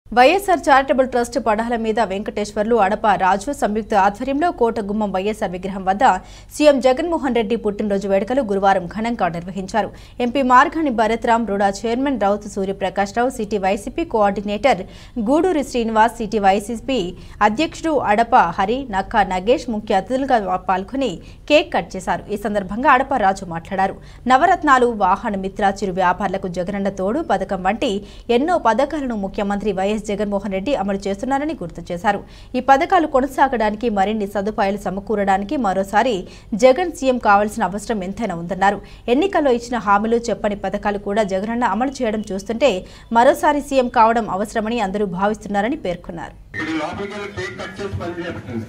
YSR charitable trust Padala మీద వెంకటేశ్వర్లు అడప రాజు సంయుక్త ఆధ్వర్యంలో కోటగుమ్మం వైఎస్ఆర్ విగ్రహం వద్ద సీఎం జగన్మోహన్ రెడ్డి పుట్టినరోజు వేడుకలు గురువారం ఘనంగా నిర్వహించారు MP Margani Bharatram RUDA chairman Rout Suryaprakash Rao city YCP coordinator Guduri Srinivas city YCP అధ్యక్షుడు అడప హరి నక్కా నగేష్ ముఖ్య అతిథులుగా పాల్గొని కేక్ కట్ చేశారు ఈ సందర్భంగా అడప రాజు మాట్లాడారు నవరత్నాలు వాహన మిత్ర చిరు వ్యాపారులకు జగనన్న తోడు పథకం వంటి ఎన్నో పథకాలను ముఖ్యమంత్రి వైఎస్ జగన్మోహన్ రెడ్డి అమలు చేస్తున్నారని గుర్తు చేశారు ఈ పథకాలు కొనసాగడానికి మరిన్ని సదుపాయాలు సమకూరడానికి మరోసారి జగన్ సీఎం కావాల్సిన అవసరం ఎంతైనా ఉందన్నారు ఎన్నికల్లో ఇచ్చిన హామీలు చెప్పని పథకాలు కూడా జగనన్న అమలు చేయడం చూస్తుంటే మరోసారి సీఎం కావడం అవసరమని అందరూ భావిస్తున్నారని పేర్కొన్నారు ఇప్పుడు లోపలికి వెళ్ళి కేక్ కట్ చేసి పని చేస్తుంది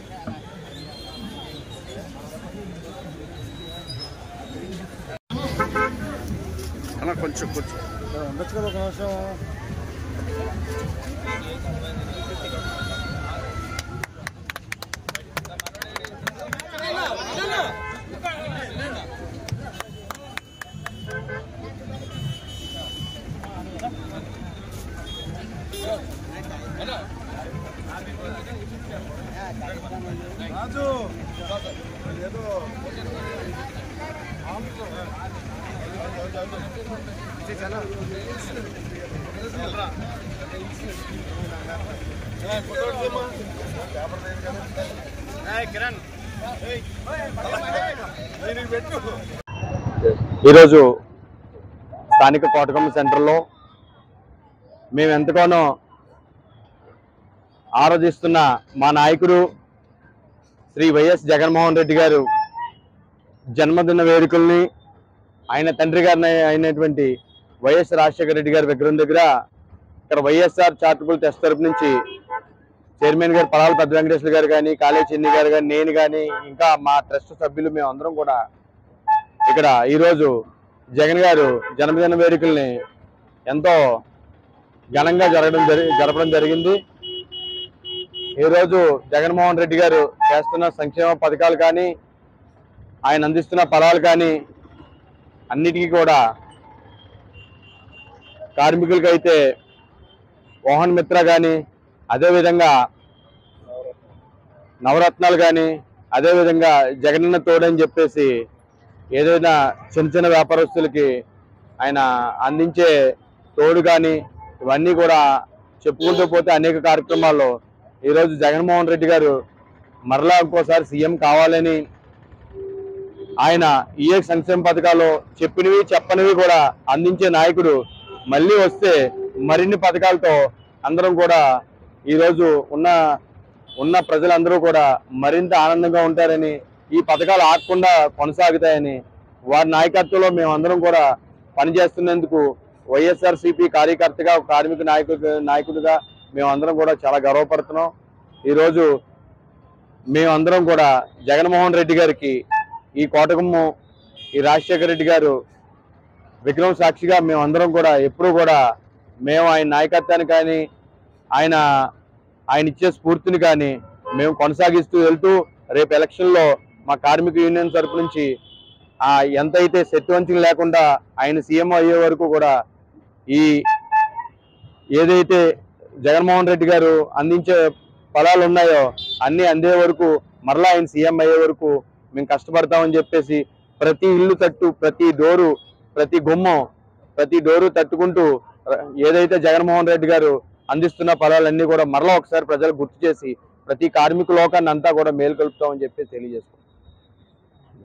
అలా కొంచెం కొంచెం ఉండొచ్చు కదా ఒక నిమిషం రాజు ఏదో ఈరోజు స్థానిక కోటకమ్మ సెంటర్లో మేము ఎంతగానో ఆరాధిస్తున్న మా నాయకుడు శ్రీ వైఎస్ జగన్మోహన్ రెడ్డి గారు జన్మదిన వేడుకల్ని ఆయన తండ్రి గారిని అయినటువంటి వైఎస్ రాజశేఖర రెడ్డి గారి విగ్రహం దగ్గర ఇక్కడ వైఎస్ఆర్ చారిటబుల్ ట్రస్ట్ తరపు నుంచి చైర్మన్ గారు పలాల పెద్ద వెంకటేశ్వర గారు కానీ కాళే చెన్ని గారు కానీ నేను కానీ ఇంకా మా ట్రస్ట్ సభ్యులు మేము అందరం కూడా ఇక్కడ ఈరోజు జగన్ గారు జన్మదిన వేడుకల్ని ఎంతో ఘనంగా జరగడం జరి జరపడం జరిగింది ఈరోజు జగన్మోహన్ రెడ్డి గారు చేస్తున్న సంక్షేమ పథకాలు కానీ ఆయన అందిస్తున్న ఫలాలు కానీ అన్నిటికీ కూడా కార్మికులకైతే వాహన్ మిత్ర కానీ అదేవిధంగా నవరత్నాలు కానీ అదేవిధంగా జగనన్న తోడని చెప్పేసి ఏదైనా చిన్న చిన్న వ్యాపారస్తులకి ఆయన అందించే తోడు కానీ ఇవన్నీ కూడా చెప్పుకుంటూ పోతే అనేక కార్యక్రమాల్లో ఈరోజు జగన్మోహన్ రెడ్డి గారు మరలా ఇంకోసారి సీఎం కావాలని ఆయన ఏ సంక్షేమ పథకాలు చెప్పినవి చెప్పనివి కూడా అందించే నాయకుడు మళ్ళీ వస్తే మరిన్ని పథకాలతో అందరం కూడా ఈరోజు ఉన్న ఉన్న ప్రజలందరూ కూడా మరింత ఆనందంగా ఉంటారని ఈ పథకాలు ఆగకుండా కొనసాగుతాయని వారి నాయకత్వంలో మేమందరం కూడా పనిచేస్తున్నందుకు వైఎస్ఆర్సీపీ కార్యకర్తగా ఒక కార్మిక నాయకుడు నాయకుడిగా మేమందరం కూడా చాలా గర్వపడుతున్నాం ఈరోజు మేమందరం కూడా జగన్మోహన్ రెడ్డి గారికి ఈ కోటకమ్ము ఈ రాజశేఖర రెడ్డి గారు విక్రమ్ సాక్షిగా మేమందరం కూడా ఎప్పుడూ కూడా మేము ఆయన నాయకత్వాన్ని కానీ ఆయన ఆయన ఇచ్చే స్ఫూర్తిని కానీ మేము కొనసాగిస్తూ వెళ్తూ రేపు ఎలక్షన్లో మా కార్మిక యూనియన్ తరపు నుంచి ఆ ఎంతైతే శక్తివంచన లేకుండా ఆయన సీఎం అయ్యే వరకు కూడా ఈ ఏదైతే జగన్మోహన్ రెడ్డి గారు అందించే ఫలాలు ఉన్నాయో అన్నీ అందే వరకు మరలా ఆయన సీఎం అయ్యే వరకు మేము కష్టపడతామని చెప్పేసి ప్రతి ఇల్లు తట్టు ప్రతి డోరు ప్రతి గుమ్మం ప్రతి డోరు తట్టుకుంటూ ర- ఏదైతే జగన్మోహన్ రెడ్డి గారు అందిస్తున్న ఫలాలన్నీ కూడా మరలా ఒకసారి ప్రజలకు గుర్తు చేసి ప్రతి కార్మిక లోకాన్ని అంతా కూడా మేలు కలుపుతామని చెప్పి తెలియజేసుకుంటాం